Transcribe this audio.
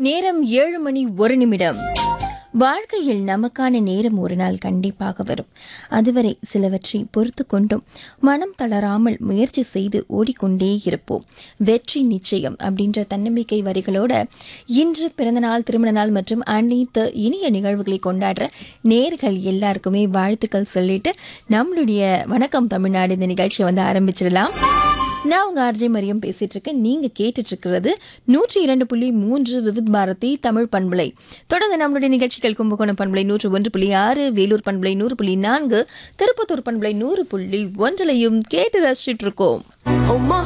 நேரம் ஏழு மணி ஒரு நிமிடம் வாழ்க்கையில் நமக்கான நேரம் ஒரு நாள் கண்டிப்பாக வரும் அதுவரை சிலவற்றை பொறுத்து கொண்டும் மனம் தளராமல் முயற்சி செய்து ஓடிக்கொண்டே இருப்போம் வெற்றி நிச்சயம் அப்படின்ற தன்னம்பிக்கை வரிகளோட இன்று பிறந்தநாள் திருமண நாள் மற்றும் அனைத்து இனிய நிகழ்வுகளை கொண்டாடுற நேர்கள் எல்லாருக்குமே வாழ்த்துக்கள் சொல்லிட்டு நம்மளுடைய வணக்கம் தமிழ்நாடு இந்த நிகழ்ச்சியை வந்து ஆரம்பிச்சிடலாம் நான் உங்க ஆர்ஜே மரியம் பேசிட்டு இருக்கேன் நீங்க கேட்டுட்டு இருக்கிறது நூற்றி இரண்டு புள்ளி மூன்று விவித் பாரதி தமிழ் பண்பலை தொடர்ந்து நம்மளுடைய நிகழ்ச்சிகள் கும்பகோணம் பண்பலை நூற்று ஒன்று புள்ளி ஆறு வேலூர் பண்பலை நூறு புள்ளி நான்கு திருப்பத்தூர் பண்பலை நூறு புள்ளி ஒன்றிலையும் கேட்டு ரசிச்சிட்டு இருக்கோம்